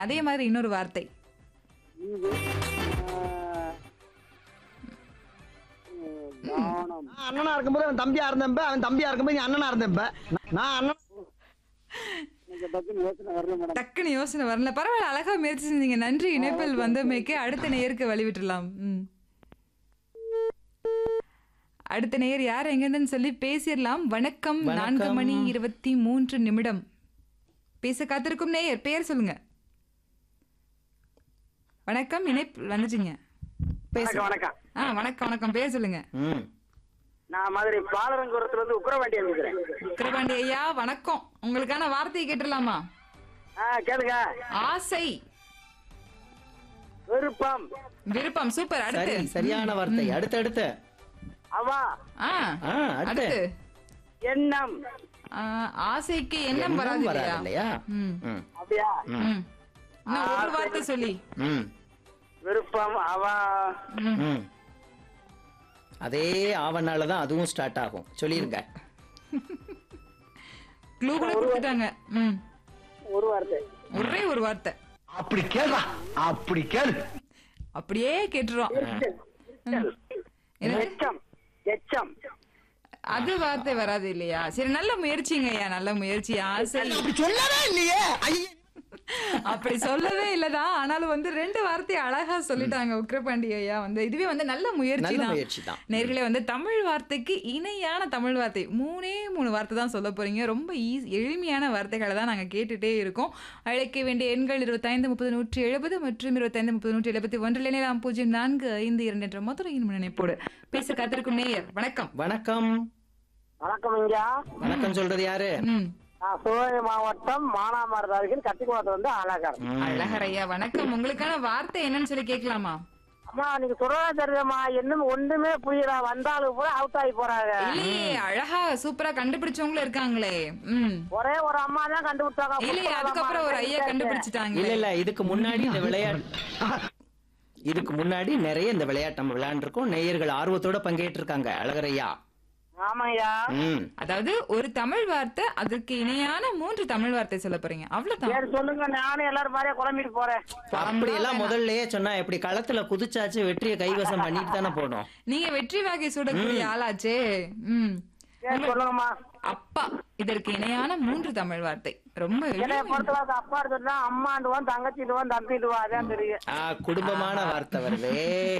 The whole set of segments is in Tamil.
அதே மாதிரி இன்னொரு வார்த்தை ஈவு ஆஹ், உம், தானம் நான் அண்ணனா இருக்கும்போது அவன் தம்பியா இருந்தப்ப அவன் தம்பியா இருக்கும்போது நீ அண்ணனா இருந்தப்ப நான் அண்ணன் எனக்கு டக்குன்னு யோசனை வரல மேடம் டக்குன்னு யோசனை வரல பரவாயில்ல அழகா முயற்சி செஞ்சீங்க நன்றி இணைப்பில் வந்தமைக்கு அடுத்த நேயருக்கு வழிவிட்டுலாம் ம் அடுத்த நேயர் யார் எங்கன்னு சொல்லி பேசிடலாம் வணக்கம் நான்கு வணக்கம். மணி இருபத்தி மூன்று நிமிடம் பேச காத்திருக்கும் நேயர் பெயர் சொல்லுங்க வணக்கம் இணைப்பு வந்துட்டீங்க வணக்கம் வணக்கம் ஆ வணக்கம் வணக்கம் பேர் சொல்லுங்க ம் நான் மதுரை பாலரங்குறத்துல இருந்து உக்கரவாண்டி அமைக்கிறேன் கிருபாண்டி ஐயா வணக்கம் உங்களுக்கான வார்த்தையை கேட்டுடலாமா ஆ கேளுங்க ஆசை விருப்பம் விருப்பம் சூப்பர் சரி அடுத்து சரியான வார்த்தை அடுத்து அடுத்து அவா ஆ ஆ அடுத்து அடுத்து எண்ணம் ஆ, ஆசைக்கு எண்ணம் எண்ணம் வராது வராது இல்லையா இல்லையா ம் ம் அப்படியா ம் இன்னும் ஒரு வார்த்தை சொல்லி ம் விருப்பம் அவா ம் அதே ஆவனால தான் அதுவும் ஸ்டார்ட் ஆகும் சொல்லிருங்க க்ளூ கூட கொடுத்துட்டாங்க ம் ஒரு வார்த்தை ஒரே ஒரு வார்த்தை அப்படி கேளா அப்படி கேளு அப்படியே கேட்டுறோம் என்னது? எச்சம் எச்சம் அது வார்த்தை வராது இல்லையா சரி நல்ல முயற்சிங்க ஐயா நல்ல முயற்சி ஆசை அப்படி சொல்லவே இல்லையே ஐயே அப்படி சொல்லவே இல்லதான் ஆனாலும் வந்து ரெண்டு வார்த்தை அழகா சொல்லிட்டாங்க உக்ரபாண்டி ஐயா வந்து இதுவே வந்து நல்ல முயற்சி நல்ல தான் முயற்சி தான் நேர்களே வந்து தமிழ் வார்த்தைக்கு இணையான தமிழ் வார்த்தை மூணே மூணு வார்த்தை தான் சொல்ல போறீங்க ரொம்ப ஈஸி எளிமையான வார்த்தைகளை தான் நாங்கள் கேட்டுட்டே இருக்கோம் அழைக்க வேண்டிய எண்கள் இருபத்தைந்து முப்பது நூற்றி எழுபது மற்றும் இருபத்தைந்து முப்பது நூற்றி எழுபத்தி ஒன்றில் இணையலாம் பூஜ்ஜியம் நான்கு ஐந்து இரண்டு என்ற மதுரையின் நினைப்போடு பேச காத்திருக்கும் நேயர் வணக்கம் வணக்கம் வணக்கம் ஐயா வணக்கம் சொல்றது யாரு ம் நான் சிவகங்கை மாவட்டம் மானாமரத்து அருகில் கத்திக்குளத்துல வந்து அழகர் ம். அழகர் ஐயா வணக்கம் உங்களுக்கான வார்த்தை என்னன்னு சொல்லி கேட்கலாமா அம்மா நீங்க சொல்றதா தெரியுதம்மா இன்னும் ஒண்ணுமே புரியல வந்தாலும் கூட அவுட் ஆகி போறாங்க இல்லையே அழகா சூப்பரா கண்டுபிடிச்சவங்களும் இருக்காங்களே ம் ஒரே ஒரு அம்மா தான் கண்டுபிடிச்சாங்க இல்லையே அதுக்கப்புறம் ஒரு ஐயா கண்டுபிடிச்சிட்டாங்க இல்ல இல்ல இதுக்கு முன்னாடி இந்த விளையாட்டு இதுக்கு முன்னாடி நிறைய இந்த விளையாட்டு நம்ம விளையாண்டுருக்கோம் நேயர்கள் ஆர்வத்தோட பங்கேற்றிருக்காங்க அழகரையா ஆமாய்யா ம் அதாவது ஒரு தமிழ் வார்த்தை அதற்கு இணையான மூன்று தமிழ் வார்த்தை சொல்ல போறீங்க அவ்வளவுதான் சரி சொல்லுங்க நானும் எல்லாரும் மாதிரியே குழம்பிட்டு போறேன் அப்படி எல்லாம் முதல்லயே சொன்னா எப்படி களத்துல குதிச்சாச்சு வெற்றியை கைவசம் பண்ணிட்டு தானே போனோம் நீங்க வெற்றி வாகை சூடக்கூடிய ஆளாச்சே ம் சரி சொல்லுங்கம்மா அப்பா இதற்கு இணையான மூன்று தமிழ் வார்த்தை ரொம்ப என்னைய எளிமை. பொறுத்தவரைக்கும் அப்பா எடுத்துட்டா அம்மாண்டுவான் தங்கச்சிடுவான் தம்பிடுவான் அதான் தெரியும் ஆ, குடும்பமான வார்த்தை வருதே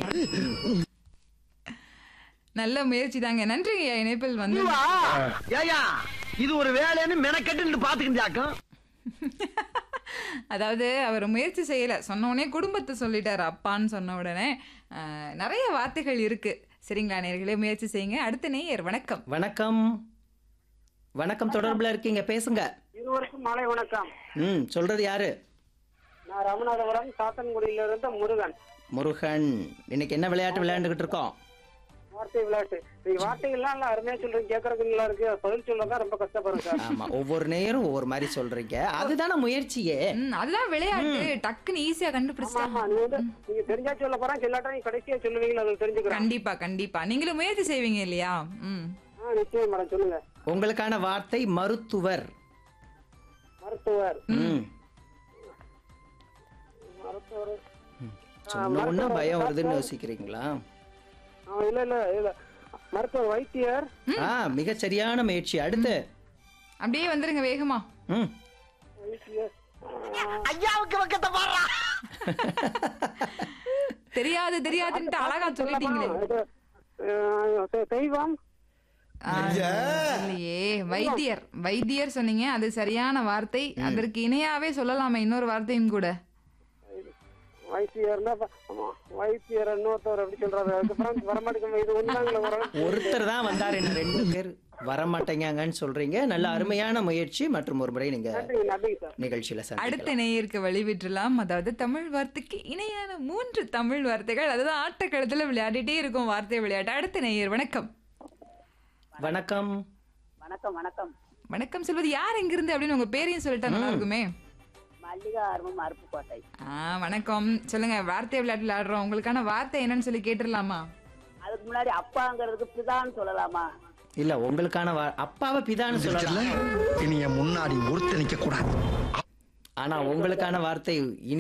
நல்ல முயற்சி தாங்க நன்றி ஐயா இணைப்பில் வந்து ஏயா இது ஒரு வேலைன்னு மெனக்கெட்டு பாத்துக்கிட்டாக்கும் அதாவது அவர் முயற்சி செய்யல சொன்ன உடனே குடும்பத்தை சொல்லிட்டாரு அப்பான்னு சொன்ன உடனே அஹ், நிறைய வார்த்தைகள் இருக்கு சரிங்களா நேர்களே முயற்சி செய்யுங்க அடுத்த நேயர் வணக்கம் வணக்கம் வணக்கம் தொடர்புல இருக்கீங்க பேசுங்க இருவருக்கும் மாலை வணக்கம் ம் சொல்றது யாரு நான் ராமநாதபுரம் சாத்தன்குடியில இருந்த முருகன் முருகன் இன்னைக்கு என்ன விளையாட்டு விளையாண்டுகிட்டு இருக்கோம் வார்த்தை விளையாட்டு நீ வார்த்தைகள்லாம் நல்லா அருமையா சொல்றீங்க கேட்கறதுக்கு நல்லா இருக்கு பதில் சொல்லதான் ரொம்ப கஷ்டப்படுறேன் சார் ஆமா ஒவ்வொரு நேரம் ஒவ்வொரு மாதிரி சொல்றீங்க அதுதானே முயற்சியே ம், அதுதான் விளையாட்டு டக்குன்னு ஈஸியா ஆமா கண்டுபிடிச்சிட்டாங்க நீ வந்து நீங்க தெரிஞ்சா சொல்ல போறான் சொல்லாட்டா நீ கடைசியா சொல்லுவீங்களா அதை தெரிஞ்சுக்கிறேன் கண்டிப்பா கண்டிப்பா நீங்களும் முயற்சி செய்வீங்க இல்லையா ம் ஆ நிச்சயம் மேடம் சொல்லுங்க உங்களுக்கான வார்த்தை மருத்துவர் மருத்துவர் ம் மருத்துவர் சொன்ன உடனே பயம் வருதுன்னு யோசிக்கிறீங்களா ஆ, இல்ல இல்ல இல்ல மருத்துவர் வைத்தியர் ஆ மிக சரியான முயற்சி அடுத்து அப்படியே வந்துருங்க வேகமா ம் வைத்தியர் ஐயாவுக்கு பக்கத்தை பாடுறா தெரியாது தெரியாதுன்ட்டு அழகா சொல்லிட்டீங்களே இது, ஆ, தெ- தெய்வம் ஆ, இல்லையே வைத்தியர் வைத்தியர் சொன்னீங்க அது சரியான வார்த்தை அதற்கு இணையாவே சொல்லலாமே இன்னொரு வார்த்தையும் கூட வைத்தியர் வைத்தியர் இன்னொருத்தவர் எப்படி சொல்றாரு அதுக்கப்புறம் வரமாட்டேங்க இது ஒண்ணுதாங்களே வரும் ஒருத்தர் தான் வந்தார் இன்னும் ரெண்டு பேர் வரமாட்டேங்கன்னு சொல்றீங்க நல்ல அருமையான முயற்சி மற்றும் ஒரு முறை நீங்க நன்றிங்க நன்றிங்க சார் நிகழ்ச்சியில அடுத்த சந்திக்கலாம் நேயருக்கு வழிவிட்டுலாம் அதாவது தமிழ் வார்த்தைக்கு இணையான மூன்று தமிழ் வார்த்தைகள் அதுதான் ஆட்டக்களத்துல விளையாடிட்டே இருக்கும் வார்த்தை விளையாட்டு அடுத்த நேயர் வணக்கம் வணக்கம் வணக்கம் வணக்கம் வணக்கம் சொல்வது யார் எங்கிருந்து அப்படின்னு உங்க பேரையும் சொல்லிட்டா நல்லா இருக்குமே மல்லிகா அருமம் அருப்புக்கோட்டை ஆ வணக்கம் சொல்லுங்க வார்த்தை விளையாட்டு விளையாடுறோம் உங்களுக்கான வார்த்தை என்னன்னு சொல்லி கேட்டுடலாமா அதுக்கு முன்னாடி அப்பாங்கிறதுக்கு பிதான்னு சொல்லலாமா இல்ல உங்களுக்கான வா- அப்பாவை பிதான்னு சொல்லலாம் இனி என் முன்னாடி ஒருத்த நிக்க கூடாது ஆனா உங்களுக்கான வார்த்தை இனி